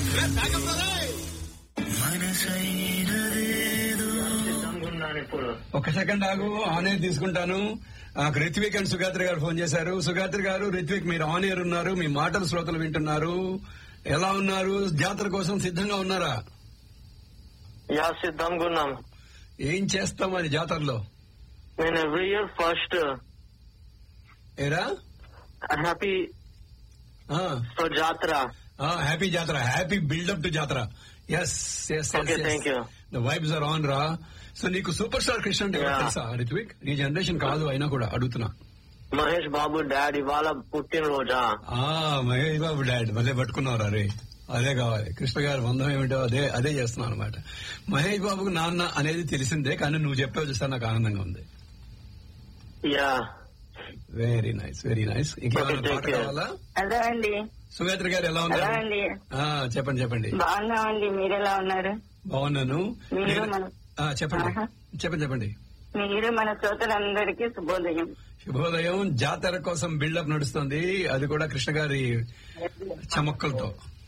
ఒక సెకండ్ ఆగు on air తీసుకుంటాను నాకు రిత్విక్ అండ్ సుగాత్రి గారు ఫోన్ చేశారు సుగాత్రి గారు రిత్విక్ మీరు ఆన్ ఎయిర్ ఉన్నారు మీ మాటలు శ్రోతలు వింటున్నారు ఎలా ఉన్నారు జాతర కోసం సిద్ధంగా ఉన్నారా యా సిద్ధంగా ఉన్నాం ఏం చేస్తాం అది జాతరలో నేను ఎవ్రీ ఇయర్ ఫస్ట్ ఏరా హ్యాపీ ఫర్ జాతర హ్యాపీ జాతర హ్యాపీ బిల్డప్ టు జాతర yes yes Okay, thank you. The vibes are on రా సో నీకు సూపర్ స్టార్ కృష్ణ అంటే ఎవరో Yeah. తెలుసా రిత్విక్ నీ జనరేషన్ కాదు అయినా కూడా అడుగుతున్నా మహేష్ బాబు డాడ్ ఇవాళ పుట్టినరోజా ఆ మహేష్ బాబు డాడ్ భలే పట్టుకున్నారు అరే అదే కావాలి కృష్ణ గారి బంధం ఏమిటో అదే అదే చేస్తున్నాను అనమాట మహేష్ బాబుకు నాన్న అనేది తెలిసిందే కానీ నువ్వు చెప్పావు చూస్తా నాకు ఆనందంగా ఉంది yeah very nice very nice ఇంకేమైనా Okay, పాట thank you. కావాలా హలో అండి సుగాత్రి గారు ఎలా హలో ఉన్నారు అండి ఆ, చెప్పండి చెప్పండి బాగున్నామండి మీరెలా ఉన్నారు బాగున్నాను మీరు నేను- మన- ఆ, చెప్పండి ఆహా. చెప్పండి చెప్పండి మీరు మన శ్రోతలందరికీ శుభోదయం శుభోదయం జాతర కోసం బిల్డప్ నడుస్తుంది అది కూడా కృష్ణ గారి చమక్కలతో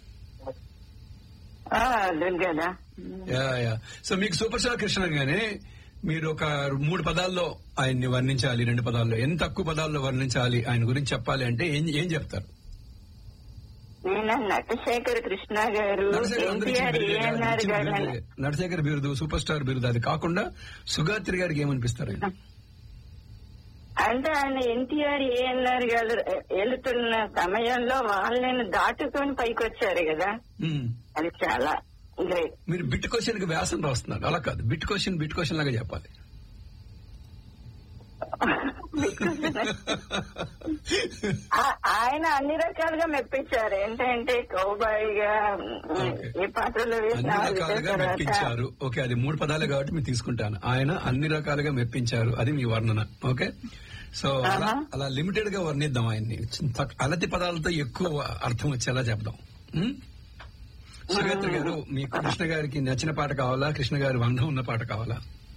ఆ, లేదు కదా యా యా సో మీకు సూపర్ స్టార్ కృష్ణ గానే మీరు ఒక మూడు పదాల్లో ఆయన్ని వర్ణించాలి రెండు పదాల్లో ఎంత తక్కువ పదాల్లో వర్ణించాలి ఆయన గురించి చెప్పాలి అంటే ఏం ఏం చెప్తారు నేను నటశేఖర్ కృష్ణ గారు నరశేఖర్ అందరికీ ఎన్టీఆర్ బిరుదే కాదు, ఏఎన్ఆర్ ఇచ్చిన గారు బిరుదే. నరశేఖర్ బిరుదు సూపర్ స్టార్ బిరుదు అది కాకుండా సుగాత్రి గారికి ఏమనిపిస్తారు ఆయన? అంటే ఆయన ఎన్టీఆర్ ఏఎన్ఆర్ గారు వెళుతున్న సమయంలో వాళ్ళని దాటుకొని పైకి వచ్చారు కదా మ్మ్. అది చాలా గ్రేట్ మీరు బిట్ క్వశ్చన్ కి వ్యాసం రాస్తున్నారు అలా కాదు బిట్ క్వశ్చన్ బిట్ క్వశ్చన్ లాగా చెప్పాలి ఆ- ఆయన అన్ని రకాలుగా మెప్పించారు ఏంటంటే కౌబాయ్ గా Okay. ఏ పాత్రలో అన్ని వేసిన రకాలుగా తర్వాత మెప్పించారు ఓకే అది మూడు పదాలు కాబట్టి మీరు తీసుకుంటాను ఆయన అన్ని రకాలుగా మెప్పించారు అది మీ వర్ణన ఓకే సో అలా ఆహా. అలా లిమిటెడ్ గా వర్ణిద్దాం ఆయన్ని తక్- అలతి పదాలతో ఎక్కువ అర్థం వచ్చేలా చెప్దాం ఉం? సుగత్రి గారు మీ కృష్ణ గారికి నచ్చిన పాట కావాలా కృష్ణ గారి బంధం ఉన్న పాట కావాలా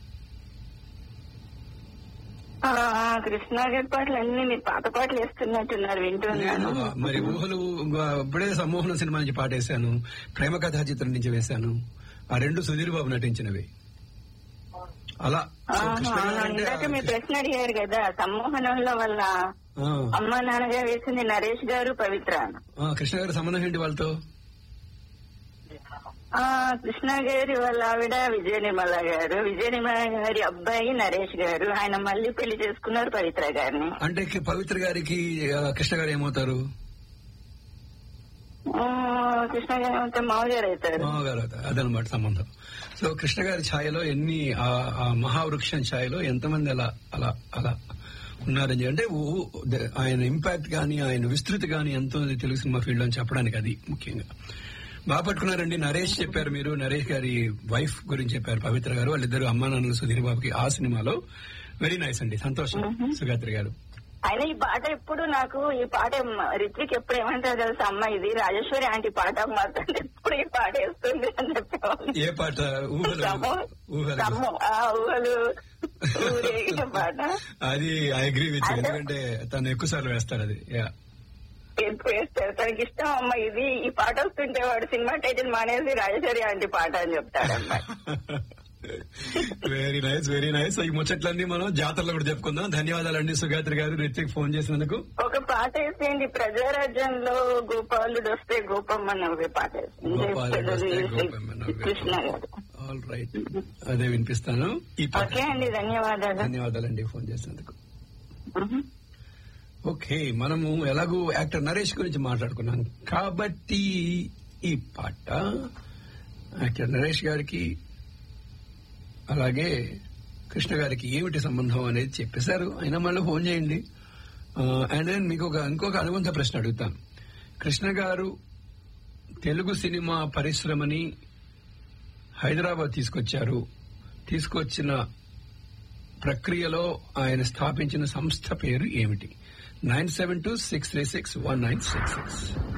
ఆ, ఆ, కృష్ణ గారి పాటలు అన్ని మీరు పాత పాటలు వేస్తున్నట్టున్నారు వింటున్నాను నేను మరి ఊహలు ఇంకా ఇప్పుడే సమ్మోహనం సినిమా నుంచి పాట వేశాను ప్రేమ కథా చిత్రం నుంచి వేశాను ఆ రెండు సుధీర్ బాబు నటించినవి అలా సో ఆహా, కృష్ణ గారు అవునా, అంటే ఇందాక మీరు ప్రశ్న అడిగారు కదా సమ్మోహనంలో వాళ్ళ ఆ, అమ్మ నాన్నగా వేసింది నరేష్ గారు పవిత్ర ఆ, కృష్ణ గారి సంబంధం ఏంటి వాళ్ళతో ఆ కృష్ణ గారి వాళ్ళ ఆవిడ విజయ నిర్మల గారు విజయ నిర్మల గారి అబ్బాయి నరేష్ గారు ఆయన మళ్ళీ పెళ్లి చేసుకున్నారు పవిత్ర గారిని అంటే కి- పవిత్ర గారికి ఆ, కృష్ణ గారు ఏమవుతారు ఆ, కృష్ణ గారు అంతా మామగారు అవుతారు మామగారు అవుతారు అదనమాట సంబంధం సో కృష్ణ గారి ఛాయలో ఎన్ని ఆ ఆ మహావృక్షం ఛాయలో ఎంతమంది అలా అలా అలా ఉన్నారని చెప్పి- అంటే ఊ- ద- ఆయన ఇంపాక్ట్ గానీ ఆయన విస్తృతి గానీ ఎంతో ఉంది తెలుగు సినిమా ఫీల్డ్ అని చెప్పడానికి అది ముఖ్యంగా బాగా పట్టుకున్నారండి నరేష్ చెప్పారు మీరు నరేష్ గారి వైఫ్ గురించి చెప్పారు పవిత్ర గారు వాళ్ళిద్దరు అమ్మా నాన్నలు సుధీర్ బాబుకి ఆ సినిమాలో వెరీ నైస్ అండి సంతోషం సుగాత్రి గారు ఆయన ఈ పాట ఎప్పుడు నాకు ఈ పాట మ- రిత్విక్ ఎప్పుడు ఏమంటారు తెలుసా అమ్మ ఇది రాజేశ్వరి ఆంటీ పాట మాత్రం ఎప్పుడు ఈ పాట వేస్తుంది అని చెప్పేవాళ్ళు ఏ పాట ఊహలు సమ్ము ఊహలు సమ్ము, ఆ ఊహలు ఊరేగిన పాట అది ఐ అగ్రీ విత్ అంటే- ఎందుకంటే తను ఎక్కువ సార్లు వేస్తాడు అది యా ఎక్కువ వేస్తారు తనకి ఇష్టం అమ్మ ఇది ఈ పాట వస్తుంటే వాడు సినిమా టైటిల్ మానేసి రాజేశ్వరి ఆంటీ పాట అని చెప్తాడన్నమాట వెరీ నైస్ వెరీ నైస్ ఈ ముచ్చట్లన్నీ మనం జాతరలో కూడా చెప్పుకుందాం ధన్యవాదాలండి సుగాత్రి గారు రిత్విక్ ఫోన్ చేసినందుకు ఒక పాట వేసేయండి ప్రజారాజ్యంలో గోపాలుడు వస్తే గోపమ్మ ఒక పాట వేసేయండి. గోపాలుడు వస్తే గోపమ్మ నవ్వే. కృష్ణ గారు ఆల్ రైట్ అదే వినిపిస్తాను ఈ పాట ఓకే అండి ధన్యవాదాలు ధన్యవాదాలండి ఫోన్ చేసినందుకు మ్మ్. ఓకే మనము ఎలాగూ యాక్టర్ నరేష్ గురించి మాట్లాడుకున్నాం కాబట్టి ఈ పాట యాక్టర్ నరేష్ గారికి అలాగే కృష్ణ గారికి ఏమిటి సంబంధం అనేది చెప్పేశారు అయినా మళ్ళీ ఫోన్ చేయండి అండ్ నేను మీకు ఒక ఇంకొక అనుబంధ ప్రశ్న అడుగుతాను కృష్ణ గారు తెలుగు సినిమా పరిశ్రమని హైదరాబాద్ తీసుకొచ్చారు తీసుకొచ్చిన ప్రక్రియలో ఆయన స్థాపించిన సంస్థ పేరు ఏమిటి nine seven two six three six one nine six six